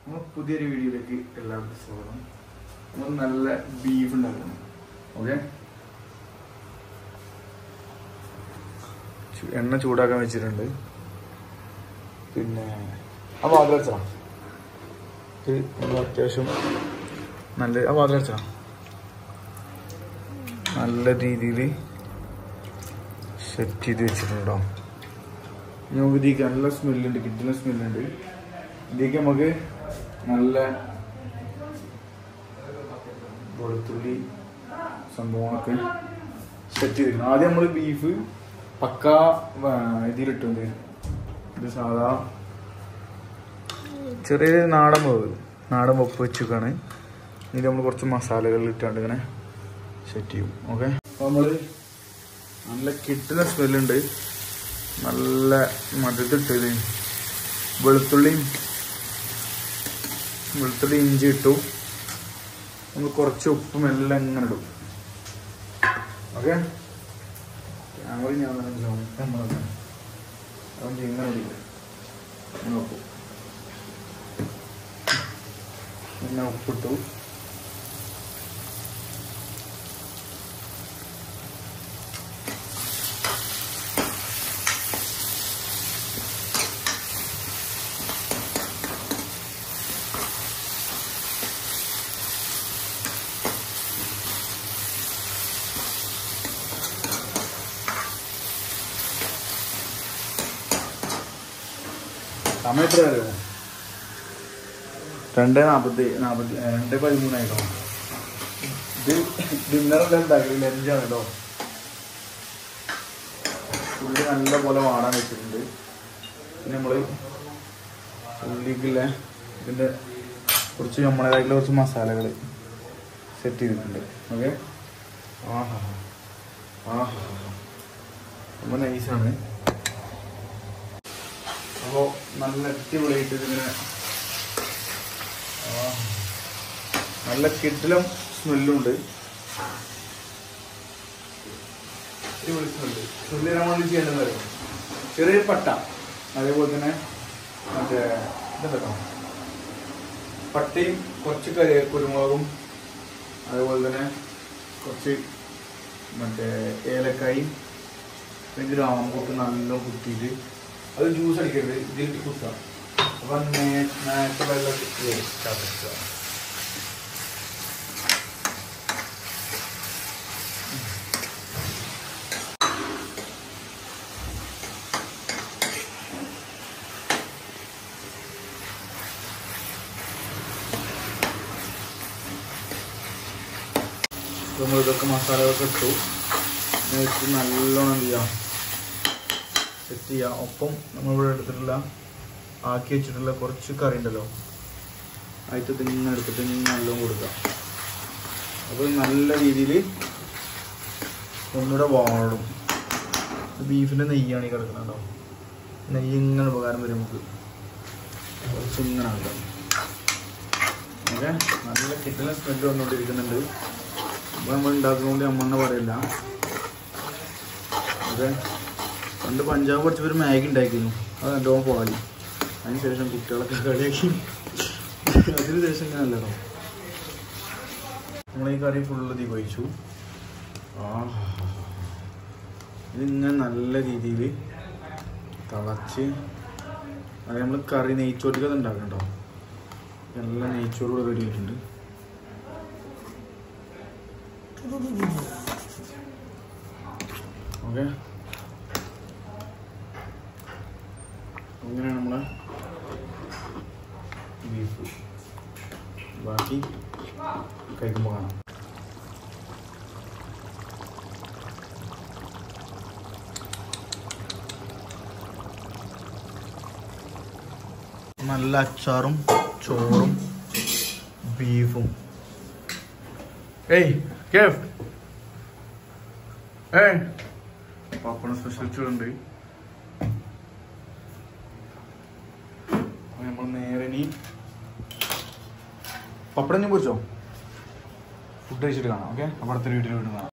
നമ്മൾ പുതിയൊരു വീഡിയോയിലേക്ക് എല്ലാവർക്കും സ്വാഗതം നമ്മൾ നല്ല ബീഫ് ഉണ്ടാക്കണം ഓക്കെ എണ്ണ ചൂടാക്കാൻ വെച്ചിട്ടുണ്ട് പിന്നെ ആ വാതിൽ വെച്ചാ ഇത് നമ്മൾ അത്യാവശ്യം നല്ല ആ വാതിൽ വെച്ചാ നല്ല രീതിയിൽ സെറ്റ് ചെയ്ത് വെച്ചിട്ടുണ്ടോ ഇനി നമുക്ക് ഇതിലേക്ക് നല്ല സ്മെല്ലുണ്ട് കിട്ടുന്ന സ്മെല്ലുണ്ട് ഇതിലേക്ക് നമുക്ക് നല്ല വെളുത്തുള്ളി സംഭവങ്ങളൊക്കെ സെറ്റ് ചെയ്തിരിക്കണം ആദ്യം നമ്മൾ ബീഫ് പക്ക ഇതിലിട്ടുണ്ട് ഇത് സാധാ ചെറിയ നാടൻ വേവ് നാടൻ വെപ്പ് വെച്ചിട്ടാണ് ഇതിൽ നമ്മൾ കുറച്ച് മസാലകൾ ഇട്ടാണ്ട് ഇങ്ങനെ സെറ്റ് ചെയ്യും ഓക്കെ അപ്പോൾ നമ്മൾ നല്ല കിട്ടുന്ന സ്മെല്ലുണ്ട് നല്ല മധുരത്തിട്ടത് വെളുത്തുള്ളിയും വെളുത്തുള്ളി ഇഞ്ചി ഇട്ടു നമ്മൾ കുറച്ച് ഉപ്പും എല്ലാം ഇങ്ങനെ ഇടും ഓക്കെ ക്യാമറ ഞാൻ നമ്മളെ അതുകൊണ്ട് ഇങ്ങനെ ഇടില്ല ഇങ്ങനെ ഉപ്പ് പിന്നെ ഉപ്പിട്ടു സമയം എത്ര അറിയുമോ രണ്ട് നാൽപ്പത്തി നാൽപ്പത്തി രണ്ട് പതിമൂന്നായിട്ടോ ഇത് ഡിന്നറെല്ലാം ഉണ്ടാക്കി ലഞ്ചാണ് കേട്ടോ ഉള്ളി നല്ല പോലെ വാടാൻ വെച്ചിട്ടുണ്ട് പിന്നെ നമ്മൾ ഉള്ളിക്കുള്ള ഇതിൻ്റെ കുറച്ച് നമ്മളേതായിട്ടുള്ള കുറച്ച് മസാലകൾ സെറ്റ് ചെയ്തിട്ടുണ്ട് ഓക്കെ ആഹാ ആഹാ ரொம்ப നൈസാണ് അപ്പോൾ നല്ല അടിപൊളിയായിട്ട് ഇതിങ്ങനെ ആ, നല്ല കിട്ടിലും സ്മെല്ലുണ്ട് അടിപൊളി സ്മെല്ല് സ്മെല്ല് വരാൻ വേണ്ടി ചെയ്യേണ്ടത് അറിയോ? ചെറിയ പട്ട അതേപോലെ തന്നെ മറ്റേ ഇതുണ്ടല്ലോ പട്ടയും കുറച്ച് കരി കുരുമുളകും അതേപോലെ തന്നെ കുറച്ച് മറ്റേ ഏലക്കായും പിന്നെ ഒരു ആമ്പൂട്ട് നല്ല കുത്തിയിട്ട് അത് ജ്യൂസ് അടിക്കരുത് ഇതിൽ കുത്താം അപ്പൊ നാച്ചുറൽ ചതക്കുക നമ്മൾ ഇതൊക്കെ മസാലകളൊക്കെ ഇട്ടു എന്നിട്ട് നല്ലോണം എന്ത് ചെയ്യാം സെറ്റ് ചെയ്യാം ഒപ്പം നമ്മളിവിടെ എടുത്തിട്ടുള്ള ആക്കി വെച്ചിട്ടുള്ള കുറച്ച് കറി ഉണ്ടല്ലോ അതിട്ട് തിങ്ങനെ എടുത്തിട്ട് ഇങ്ങനെ നല്ലോണം കൊടുക്കാം അപ്പോൾ നല്ല രീതിയിൽ ഒന്നുകൂടെ വാടും ബീഫിൻ്റെ നെയ്യാണ് ഈ കിടക്കുന്നത് നെയ്യ് ഇങ്ങനെ ഉപകാരം വരും നമുക്ക് കുറച്ച് ഇങ്ങനെ ആക്കാം ഓക്കെ നല്ല കിട്ടുന്ന സ്മെല്ല് വന്നുകൊണ്ടിരിക്കുന്നുണ്ട് അപ്പോൾ നമ്മൾ ഉണ്ടാക്കുന്നതുകൊണ്ട് അമ്മന്നെ പറയില്ല ഓക്കെ പണ്ട് പഞ്ചാബ് പഠിച്ചപ്പോൾ ഒരു മാഗി ഉണ്ടാക്കിയിരുന്നു അത് നല്ലോണം പാടി അതിന് ശേഷം കുട്ടികളൊക്കെ കളിയാക്കി അതിന് ശേഷം ഞാൻ അല്ലല്ലോ നമ്മൾ ഈ കറി ഫുള്ള് തീ കഴിച്ചു ആ ഇതിങ്ങനെ നല്ല രീതിയിൽ തിളച്ച് അത് നമ്മൾ കറി നെയ്ച്ചോറ്റൊക്കെ അത് ഉണ്ടാക്കണ്ടോ നല്ല നെയ്ച്ചോറ് കൂടെ റെഡി ആയിട്ടുണ്ട് ഓക്കെ അങ്ങനെയാണ് നമ്മളെ ബീഫ് ബാക്കി കഴിക്കുമ്പോൾ കാണാം നല്ല അച്ചാറും ചോറും ബീഫും ഏയ് കേഫ് ഏയ് പപ്പടം സ്പെഷ്യൽ ചോറുണ്ട് അപ്പൊ നമ്മൾ നേരെ ഇനി പപ്പടം ഞാൻ പൊരിച്ചോ ഫുഡ് കഴിച്ചിട്ട് കാണാം ഓക്കെ അപ്പോൾ അടുത്തൊരു വീട്ടിൽ വീണ്ടും കാണാം